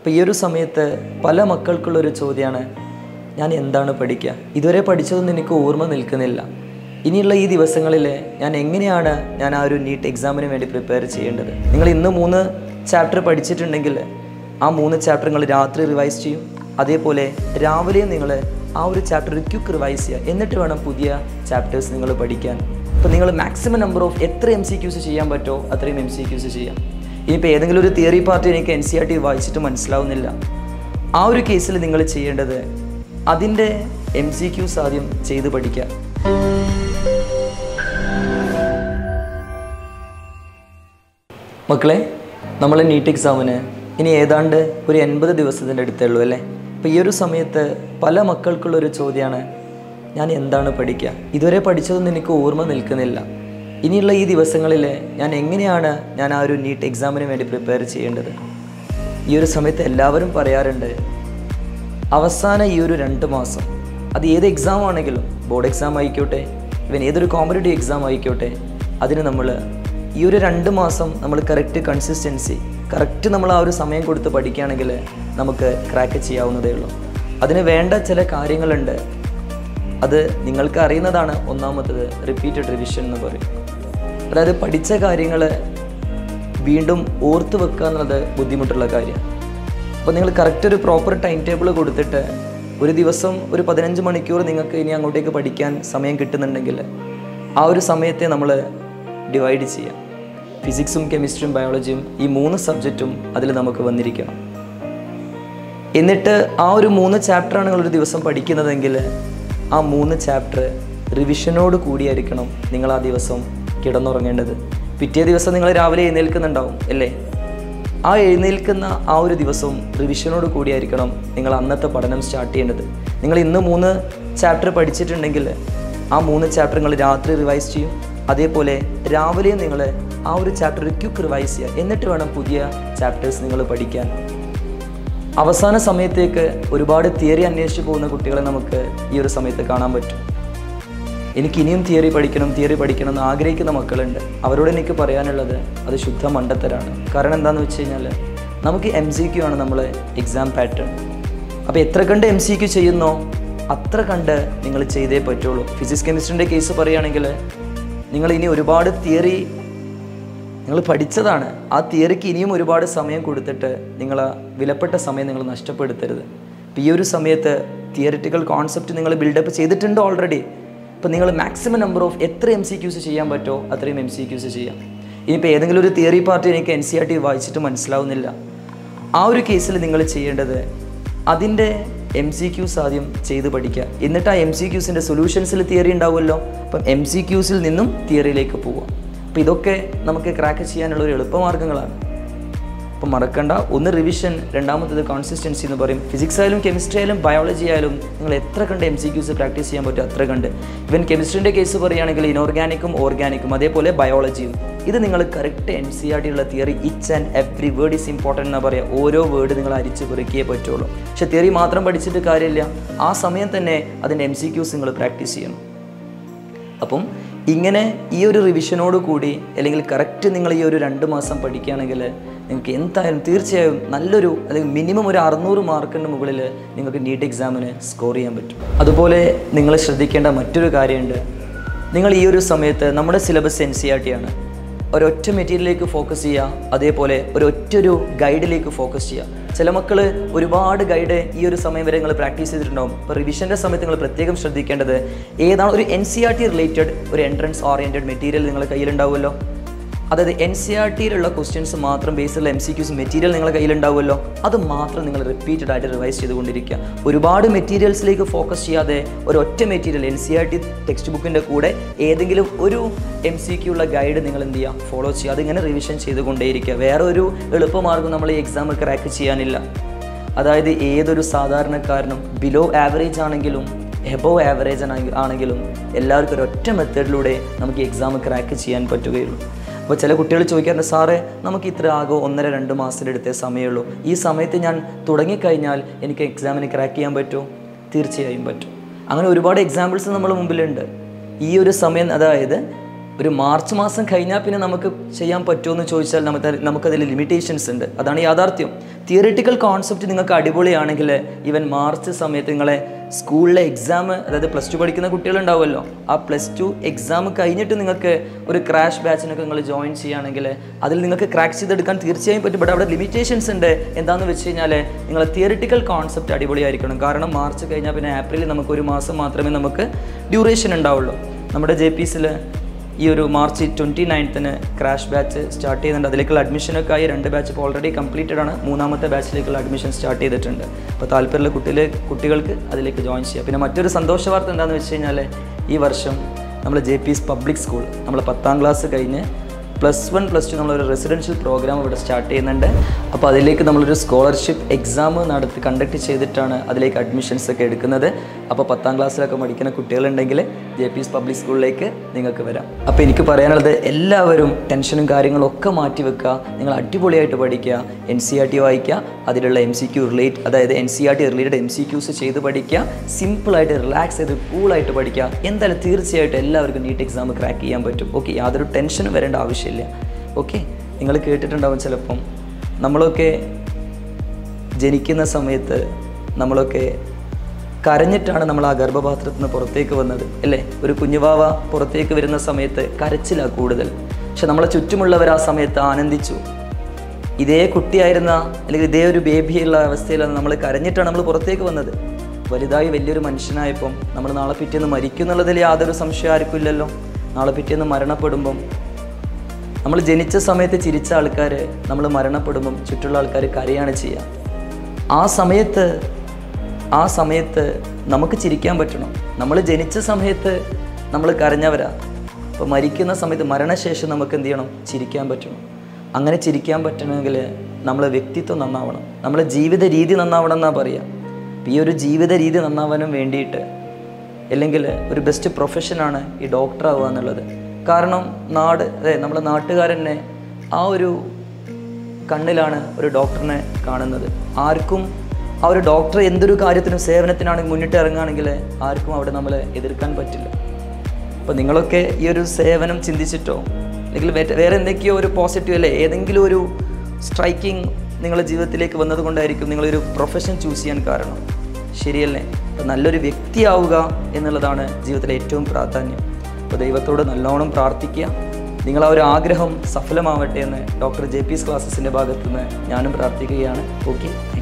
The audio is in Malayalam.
അപ്പോൾ ഈ ഒരു സമയത്ത് പല മക്കൾക്കുള്ളൊരു ചോദ്യമാണ് ഞാൻ എന്താണ് പഠിക്കുക ഇതുവരെ പഠിച്ചതൊന്നും എനിക്ക് ഓർമ്മ നിൽക്കുന്നില്ല ഇനിയുള്ള ഈ ദിവസങ്ങളിൽ ഞാൻ എങ്ങനെയാണ് ഞാൻ ആ ഒരു നീറ്റ് എക്സാമിന് വേണ്ടി പ്രിപ്പയർ ചെയ്യേണ്ടത് നിങ്ങൾ ഇന്ന് മൂന്ന് ചാപ്റ്റർ പഠിച്ചിട്ടുണ്ടെങ്കിൽ ആ മൂന്ന് ചാപ്റ്റർ നിങ്ങൾ രാത്രി റിവൈസ് ചെയ്യും അതേപോലെ രാവിലെയും നിങ്ങൾ ആ ഒരു ചാപ്റ്റർ ഒരു ക്യുക്ക് റിവൈസ് ചെയ്യുക എന്നിട്ട് വേണം പുതിയ ചാപ്റ്റേഴ്സ് നിങ്ങൾ പഠിക്കാൻ അപ്പോൾ നിങ്ങൾ മാക്സിമം നമ്പർ ഓഫ് എത്ര എം സി ക്യൂസ് ചെയ്യാൻ പറ്റുമോ അത്രയും എം സി ക്യൂസ് ചെയ്യാം ഇനിയിപ്പോൾ ഏതെങ്കിലും ഒരു തിയറി പാർട്ടി എനിക്ക് എൻ സി ആർ ടി വായിച്ചിട്ട് മനസ്സിലാവുന്നില്ല ആ ഒരു കേസിൽ നിങ്ങൾ ചെയ്യേണ്ടത് അതിൻ്റെ എം സി ക്യൂസ് ആദ്യം ചെയ്ത് പഠിക്കുക മക്കളെ നമ്മൾ നീറ്റ് എക്സാമിന് ഇനി ഏതാണ്ട് ഒരു എൺപത് ദിവസത്തിൻ്റെ അടുത്തേ ഉള്ളൂ അല്ലേ അപ്പോൾ ഈ ഒരു സമയത്ത് പല മക്കൾക്കുള്ളൊരു ചോദ്യമാണ് ഞാൻ എന്താണ് പഠിക്കുക ഇതുവരെ പഠിച്ചതൊന്നും എനിക്ക് ഓർമ്മ നിൽക്കുന്നില്ല ഇനിയുള്ള ഈ ദിവസങ്ങളിൽ ഞാൻ എങ്ങനെയാണ് ഞാൻ ആ ഒരു നീറ്റ് എക്സാമിന് വേണ്ടി പ്രിപ്പയർ ചെയ്യേണ്ടത് ഈ ഒരു സമയത്ത് എല്ലാവരും പറയാറുണ്ട് അവസാന ഈ ഒരു രണ്ട് മാസം അത് ഏത് എക്സാം ആണെങ്കിലും ബോർഡ് എക്സാം ആയിക്കോട്ടെ ഇവൻ ഏതൊരു കോമ്പറ്റേറ്റീവ് എക്സാം ആയിക്കോട്ടെ അതിന് നമ്മൾ ഈ ഒരു രണ്ട് മാസം നമ്മൾ കറക്റ്റ് കൺസിസ്റ്റൻസി കറക്റ്റ് നമ്മൾ ആ ഒരു സമയം കൊടുത്ത് പഠിക്കുകയാണെങ്കിൽ നമുക്ക് ക്രാക്ക് ചെയ്യാവുന്നതേ ഉള്ളൂ അതിന് വേണ്ട ചില കാര്യങ്ങളുണ്ട് അത് നിങ്ങൾക്ക് അറിയുന്നതാണ് ഒന്നാമത്തത് റിപ്പീറ്റഡ് റിവിഷൻ എന്ന് പറയും അതായത് പഠിച്ച കാര്യങ്ങൾ വീണ്ടും ഓർത്ത് വെക്കുക എന്നുള്ളത് ബുദ്ധിമുട്ടുള്ള കാര്യമാണ് അപ്പോൾ നിങ്ങൾ കറക്റ്റ് ഒരു പ്രോപ്പർ ടൈം ടേബിൾ കൊടുത്തിട്ട് ഒരു ദിവസം ഒരു പതിനഞ്ച് മണിക്കൂർ നിങ്ങൾക്ക് ഇനി അങ്ങോട്ടേക്ക് പഠിക്കാൻ സമയം കിട്ടുന്നുണ്ടെങ്കിൽ ആ ഒരു സമയത്തെ നമ്മൾ ഡിവൈഡ് ചെയ്യാം ഫിസിക്സും കെമിസ്ട്രിയും ബയോളജിയും ഈ മൂന്ന് സബ്ജക്റ്റും അതിൽ നമുക്ക് വന്നിരിക്കണം എന്നിട്ട് ആ ഒരു മൂന്ന് ചാപ്റ്ററാണ് നിങ്ങൾ ഒരു ദിവസം പഠിക്കുന്നതെങ്കിൽ ആ മൂന്ന് ചാപ്റ്റർ റിവിഷനോട് കൂടിയായിരിക്കണം നിങ്ങൾ ആ ദിവസം കിടന്നുറങ്ങേണ്ടത് പിറ്റേ ദിവസം നിങ്ങൾ രാവിലെ എഴുന്നേൽക്കുന്നുണ്ടാവും അല്ലേ ആ എഴുന്നേൽക്കുന്ന ആ ഒരു ദിവസവും റിവിഷനോട് കൂടിയായിരിക്കണം നിങ്ങൾ അന്നത്തെ പഠനം സ്റ്റാർട്ട് ചെയ്യേണ്ടത് നിങ്ങൾ ഇന്ന് മൂന്ന് ചാപ്റ്റർ പഠിച്ചിട്ടുണ്ടെങ്കിൽ ആ മൂന്ന് ചാപ്റ്റർ നിങ്ങൾ രാത്രി റിവൈസ് ചെയ്യും അതേപോലെ രാവിലെയും നിങ്ങൾ ആ ഒരു ചാപ്റ്റർ ഒരു ക്യുക്ക് റിവൈസ് ചെയ്യുക എന്നിട്ട് വേണം പുതിയ ചാപ്റ്റേഴ്സ് നിങ്ങൾ പഠിക്കാൻ അവസാന സമയത്തേക്ക് ഒരുപാട് തിയറി അന്വേഷിച്ച് പോകുന്ന കുട്ടികളെ നമുക്ക് ഈ ഒരു സമയത്ത് കാണാൻ പറ്റും എനിക്ക് ഇനിയും തിയറി പഠിക്കണം തിയറി പഠിക്കണം എന്ന് ആഗ്രഹിക്കുന്ന മക്കളുണ്ട് അവരോട് എനിക്ക് പറയാനുള്ളത് അത് ശുദ്ധ മണ്ടത്തരാണ് കാരണം എന്താണെന്ന് വെച്ച് കഴിഞ്ഞാൽ നമുക്ക് എം സി ക്യു ആണ് നമ്മൾ എക്സാം പാറ്റേൺ അപ്പോൾ എത്ര കണ്ട് എം സി ക്യു ചെയ്യുന്നോ അത്ര കണ്ട് നിങ്ങൾ ചെയ്തേ പറ്റുള്ളൂ ഫിസിക്സ് കെമിസ്ട്രിൻ്റെ കേസ് പറയുകയാണെങ്കിൽ നിങ്ങൾ ഇനി ഒരുപാട് തിയറി നിങ്ങൾ പഠിച്ചതാണ് ആ തിയറിക്ക് ഇനിയും ഒരുപാട് സമയം കൊടുത്തിട്ട് നിങ്ങൾ ആ വിലപ്പെട്ട സമയം നിങ്ങൾ നഷ്ടപ്പെടുത്തരുത് അപ്പോൾ ഈ ഒരു സമയത്ത് തിയറിറ്റിക്കൽ കോൺസെപ്റ്റ് നിങ്ങൾ ബിൽഡപ്പ് ചെയ്തിട്ടുണ്ട് ഓൾറെഡി അപ്പോൾ നിങ്ങൾ മാക്സിമം നമ്പർ ഓഫ് എത്ര എം സി ക്യൂസ് ചെയ്യാൻ പറ്റുമോ അത്രയും എം സി ക്യൂസ് ചെയ്യാം ഇനിയിപ്പോൾ ഏതെങ്കിലും ഒരു തിയറി പാർട്ടി എനിക്ക് എൻ സി ആർ ടി വായിച്ചിട്ട് മനസ്സിലാവുന്നില്ല ആ ഒരു കേസിൽ നിങ്ങൾ ചെയ്യേണ്ടത് അതിൻ്റെ എം സി ക്യൂസ് ആദ്യം ചെയ്ത് പഠിക്കുക എന്നിട്ട് ആ എം സി ക്യൂസിൻ്റെ സൊല്യൂഷൻസിൽ തിയറി ഉണ്ടാവുമല്ലോ അപ്പം എം സി ക്യൂസിൽ നിന്നും തിയറിയിലേക്ക് പോവുക അപ്പോൾ ഇതൊക്കെ നമുക്ക് ക്രാക്ക് ചെയ്യാനുള്ള ഒരു എളുപ്പമാർഗ്ഗങ്ങളാണ് അപ്പം മറക്കണ്ട ഒന്ന് റിവിഷൻ രണ്ടാമത്തത് കോൺസിസ്റ്റൻസി എന്ന് പറയും ഫിസിക്സ് ആയാലും കെമിസ്ട്രി ആയാലും ബയോളജി ആയാലും നിങ്ങൾ എത്ര കണ്ട് എം സി ക്യൂസ് പ്രാക്ടീസ് ചെയ്യാൻ പറ്റും അത്ര കണ്ട് ഇവൻ കെമിസ്ട്രീൻ്റെ കേസ് പറയുകയാണെങ്കിൽ ഇനോർഗാനിക്കും ഓർഗാനിക്കും അതേപോലെ ബയോളജിയും ഇത് നിങ്ങൾ correct N C R T ഉള്ള theory each and every word is important എന്ന് പറയുക ഓരോ വേർഡ് നിങ്ങൾ അരിച്ച് പെറുക്കിയേ പറ്റുള്ളൂ പക്ഷേ തിയറി മാത്രം പഠിച്ചിട്ട് കാര്യമില്ല ആ സമയം തന്നെ അതിൻ്റെ എം സി ക്യൂസ് നിങ്ങൾ പ്രാക്ടീസ് ചെയ്യണം അപ്പം ഇങ്ങനെ ഈ ഒരു റിവിഷനോട് കൂടി അല്ലെങ്കിൽ കറക്റ്റ് നിങ്ങൾ ഈ ഒരു രണ്ട് മാസം പഠിക്കുകയാണെങ്കിൽ നിങ്ങൾക്ക് എന്തായാലും തീർച്ചയായും നല്ലൊരു അല്ലെങ്കിൽ മിനിമം ഒരു അറുന്നൂറ് മാർക്കിൻ്റെ മുകളിൽ നിങ്ങൾക്ക് നീറ്റ് എക്സാമിന് സ്കോർ ചെയ്യാൻ പറ്റും അതുപോലെ നിങ്ങൾ ശ്രദ്ധിക്കേണ്ട മറ്റൊരു കാര്യമുണ്ട് നിങ്ങൾ ഈ ഒരു സമയത്ത് നമ്മുടെ syllabus N C R T ആണ് ഒരൊറ്റ മെറ്റീരിയലിലേക്ക് ഫോക്കസ് ചെയ്യുക അതേപോലെ ഒരൊറ്റൊരു ഗൈഡിലേക്ക് ഫോക്കസ് ചെയ്യുക ചില മക്കൾ ഒരുപാട് ഗൈഡ് ഈ ഒരു സമയം വരെ നിങ്ങൾ പ്രാക്ടീസ് ചെയ്തിട്ടുണ്ടാവും ഇപ്പോൾ റിവിഷൻ്റെ സമയത്ത് നിങ്ങൾ പ്രത്യേകം ശ്രദ്ധിക്കേണ്ടത് ഏതാണ് ഒരു N C R T related ഒരു എൻട്രൻസ് ഓറിയൻറ്റഡ് മെറ്റീരിയൽ നിങ്ങളുടെ കയ്യിലുണ്ടാവുമല്ലോ അതായത് എൻ സി ആർ ടിയിലുള്ള ക്വസ്റ്റ്യൻസ് മാത്രം ബേസിലുള്ള എം സി ക്യൂസ് മെറ്റീരിയൽ നിങ്ങളുടെ കയ്യിലുണ്ടാവുമല്ലോ അത് മാത്രം നിങ്ങൾ റിപ്പീറ്റഡ് ആയിട്ട് റിവൈസ് ചെയ്തുകൊണ്ടിരിക്കുക ഒരുപാട് മെറ്റീരിയൽസിലേക്ക് ഫോക്കസ് ചെയ്യാതെ ഒരു ഒറ്റ material N C R T text ബുക്കിൻ്റെ കൂടെ ഏതെങ്കിലും ഒരു എം സി ക്യൂ ഉള്ള ഗൈഡ് നിങ്ങൾ എന്ത് ചെയ്യുക ഫോളോ ചെയ്യുക അതിങ്ങനെ റിവിഷൻ ചെയ്തുകൊണ്ടേയിരിക്കുക വേറെ ഒരു എളുപ്പമാർഗ്ഗം നമ്മൾ ഈ എക്സാം ക്രാക്ക് ചെയ്യാനില്ല അതായത് ഏതൊരു സാധാരണക്കാരനും ബിലോ ആവറേജ് ആണെങ്കിലും എബോവ് ആവറേജ് ആണെങ്കിലും എല്ലാവർക്കും ഒരൊറ്റ മെത്തേഡിലൂടെ നമുക്ക് എക്സാം ക്രാക്ക് ചെയ്യാൻ പറ്റുകയുള്ളൂ അപ്പോൾ ചില കുട്ടികൾ ചോദിക്കാറുണ്ട് സാറേ നമുക്ക് ഇത്ര ആകോ ഒന്നര രണ്ട് മാസത്തിലെടുത്തേ സമയമുള്ളൂ ഈ സമയത്ത് ഞാൻ തുടങ്ങിക്കഴിഞ്ഞാൽ എനിക്ക് എക്സാമിന് ക്രാക്ക് ചെയ്യാൻ പറ്റുമോ തീർച്ചയായും പറ്റും അങ്ങനെ ഒരുപാട് എക്സാമ്പിൾസ് നമ്മുടെ മുമ്പിലുണ്ട് ഈ ഒരു സമയം അതായത് ഒരു മാർച്ച് മാസം കഴിഞ്ഞാൽ പിന്നെ നമുക്ക് ചെയ്യാൻ പറ്റുമോ എന്ന് ചോദിച്ചാൽ നമുക്ക് നമുക്കതിൽ ലിമിറ്റേഷൻസ് ഉണ്ട് അതാണ് യാഥാർത്ഥ്യം തിയറിറ്റിക്കൽ കോൺസെപ്റ്റ് നിങ്ങൾക്ക് അടിപൊളിയാണെങ്കിൽ ഈവൻ മാർച്ച് സമയത്ത് നിങ്ങളെ സ്കൂളിലെ എക്സാം അതായത് പ്ലസ് ടു പഠിക്കുന്ന കുട്ടികളുണ്ടാവുമല്ലോ ആ പ്ലസ് ടു എക്സാം കഴിഞ്ഞിട്ട് നിങ്ങൾക്ക് ഒരു ക്രാഷ് ബാച്ചിനൊക്കെ നിങ്ങൾ ജോയിൻ ചെയ്യുകയാണെങ്കിൽ അതിൽ നിങ്ങൾക്ക് ക്രാക്ക് ചെയ്തെടുക്കാൻ തീർച്ചയായും പറ്റും ബട്ട് അവിടെ ലിമിറ്റേഷൻസ് ഉണ്ട് എന്താണെന്ന് വെച്ച് കഴിഞ്ഞാൽ നിങ്ങൾ തിയറിറ്റിക്കൽ കോൺസെപ്റ്റ് അടിപൊളിയായിരിക്കണം കാരണം മാർച്ച് കഴിഞ്ഞാൽ പിന്നെ ഏപ്രിലിൽ നമുക്ക് ഒരു മാസം മാത്രമേ നമുക്ക് ഡ്യൂറേഷൻ ഉണ്ടാവുള്ളൂ നമ്മുടെ ജെ പി സിൽ ഈ ഒരു മാർച്ച് ട്വൻറ്റി നയൻത്തിന് ക്രാഷ് ബാച്ച് സ്റ്റാർട്ട് ചെയ്യുന്നുണ്ട് അതിലേക്കുള്ള അഡ്മിഷനൊക്കെ ആയി രണ്ട് ബാച്ച് ഇപ്പോൾ ഓൾറെഡി കംപ്ലീറ്റഡ് ആണ് മൂന്നാമത്തെ ബാച്ചിലേക്കുള്ള അഡ്മിഷൻ സ്റ്റാർട്ട് ചെയ്തിട്ടുണ്ട് അപ്പോൾ താല്പര്യമുള്ള കുട്ടികളെ കുട്ടികൾക്ക് അതിലേക്ക് ജോയിൻ ചെയ്യാം പിന്നെ മറ്റൊരു സന്തോഷ വാർത്ത എന്താണെന്ന് വെച്ച് കഴിഞ്ഞാൽ ഈ വർഷം നമ്മൾ J P S public school നമ്മൾ പത്താം ക്ലാസ് കഴിഞ്ഞ് പ്ലസ് വൺ പ്ലസ് ടു നമ്മളൊരു റെസിഡൻഷ്യൽ പ്രോഗ്രാം ഇവിടെ സ്റ്റാർട്ട് ചെയ്യുന്നുണ്ട് അപ്പോൾ അതിലേക്ക് നമ്മളൊരു സ്കോളർഷിപ്പ് എക്സാം നടത്തി കണ്ടക്ട് ചെയ്തിട്ടാണ് അതിലേക്ക് അഡ്മിഷൻസ് ഒക്കെ എടുക്കുന്നത് അപ്പോൾ പത്താം ക്ലാസ്സിലൊക്കെ പഠിക്കുന്ന കുട്ടികളുണ്ടെങ്കിൽ ജെ പി എസ് പബ്ലിക് സ്കൂളിലേക്ക് നിങ്ങൾക്ക് വരാം അപ്പോൾ എനിക്ക് പറയാനുള്ളത് എല്ലാവരും ടെൻഷനും കാര്യങ്ങളും ഒക്കെ മാറ്റി വെക്കുക നിങ്ങൾ അടിപൊളിയായിട്ട് പഠിക്കുക എൻ സി ആർ ടി വായിക്കുക അതിലുള്ള എം സി ക്യൂ റിലേറ്റ് അതായത് N C R T related M C Qs ചെയ്ത് പഠിക്കുക സിമ്പിളായിട്ട് റിലാക്സ് ചെയ്ത് കൂളായിട്ട് പഠിക്കുക എന്തായാലും തീർച്ചയായിട്ടും എല്ലാവർക്കും നീറ്റ് എക്സാം ക്രാക്ക് ചെയ്യാൻ പറ്റും ഓക്കെ യാതൊരു ടെൻഷനും വരേണ്ട ആവശ്യമില്ല ഓക്കെ നിങ്ങൾ കേട്ടിട്ടുണ്ടാവും ചിലപ്പം നമ്മളൊക്കെ ജനിക്കുന്ന സമയത്ത് നമ്മളൊക്കെ കരഞ്ഞിട്ടാണ് നമ്മൾ ആ ഗർഭപാത്രത്തിൽ നിന്ന് പുറത്തേക്ക് വന്നത് അല്ലേ ഒരു കുഞ്ഞുവാവ പുറത്തേക്ക് വരുന്ന സമയത്ത് കരച്ചിലാണ് കൂടുതൽ പക്ഷെ നമ്മളെ ചുറ്റുമുള്ളവർ ആ സമയത്ത് ആനന്ദിച്ചു ഇതേ കുട്ടിയായിരുന്ന അല്ലെങ്കിൽ ഇതേ ഒരു ബേബിയുള്ള അവസ്ഥയിലാണ് നമ്മൾ കരഞ്ഞിട്ടാണ് നമ്മൾ പുറത്തേക്ക് വന്നത് വലുതായി വലിയൊരു മനുഷ്യനായപ്പം നമ്മൾ നാളെ പിറ്റേന്ന് മരിക്കും എന്നുള്ളതിൽ യാതൊരു സംശയം ആർക്കും ഇല്ലല്ലോ നാളെ പിറ്റേന്ന് മരണപ്പെടുമ്പം നമ്മൾ ജനിച്ച സമയത്ത് ചിരിച്ച ആൾക്കാർ നമ്മൾ മരണപ്പെടുമ്പം ചുറ്റുള്ള ആൾക്കാർ കരയാണ് ചെയ്യുക ആ സമയത്ത് ആ സമയത്ത് നമുക്ക് ചിരിക്കാൻ പറ്റണം നമ്മൾ ജനിച്ച സമയത്ത് നമ്മൾ കരഞ്ഞവരാ അപ്പോൾ മരിക്കുന്ന സമയത്ത് മരണശേഷം നമുക്ക് എന്ത് ചെയ്യണം ചിരിക്കാൻ പറ്റണം അങ്ങനെ ചിരിക്കാൻ പറ്റണമെങ്കിൽ നമ്മളെ വ്യക്തിത്വം നന്നാവണം നമ്മളെ ജീവിത രീതി നന്നാവണം എന്നാണ് പറയുക അപ്പോൾ ഈ ഒരു ജീവിത രീതി നന്നാവാനും വേണ്ടിയിട്ട് അല്ലെങ്കിൽ ഒരു ബെസ്റ്റ് പ്രൊഫഷനാണ് ഈ ഡോക്ടർ ആവുക എന്നുള്ളത് കാരണം നാട് അതെ നമ്മുടെ നാട്ടുകാരനെ ആ ഒരു കണ്ണിലാണ് ഒരു ഡോക്ടറിനെ കാണുന്നത് ആർക്കും ആ ഒരു ഡോക്ടർ എന്തൊരു കാര്യത്തിനും സേവനത്തിനാണെങ്കിൽ മുന്നിട്ട് ഇറങ്ങുകയാണെങ്കിൽ ആർക്കും അവിടെ നമ്മളെ എതിർക്കാൻ പറ്റില്ല അപ്പോൾ നിങ്ങളൊക്കെ ഈ ഒരു സേവനം ചിന്തിച്ചിട്ടോ അല്ലെങ്കിൽ വേ- വേറെ എന്തൊക്കെയോ ഒരു പോസിറ്റീവ് അല്ലേ ഏതെങ്കിലും ഒരു സ്ട്രൈക്കിംഗ് നിങ്ങളുടെ ജീവിതത്തിലേക്ക് വന്നതുകൊണ്ടായിരിക്കും നിങ്ങളൊരു പ്രൊഫഷൻ ചൂസ് ചെയ്യാൻ കാരണം ശരിയല്ലേ അപ്പോൾ നല്ലൊരു വ്യക്തിയാവുക എന്നുള്ളതാണ് ജീവിതത്തിലെ ഏറ്റവും പ്രാധാന്യം അപ്പോൾ ദൈവത്തോട് നല്ലോണം പ്രാർത്ഥിക്കുക നിങ്ങൾ ആ ഒരു ആഗ്രഹം സഫലമാവട്ടെ എന്ന് ഡോക്ടർ ജെ പി എസ് ക്ലാസ്സസിൻ്റെ ഭാഗത്തുനിന്ന് ഞാനും പ്രാർത്ഥിക്കുകയാണ് ഓക്കെ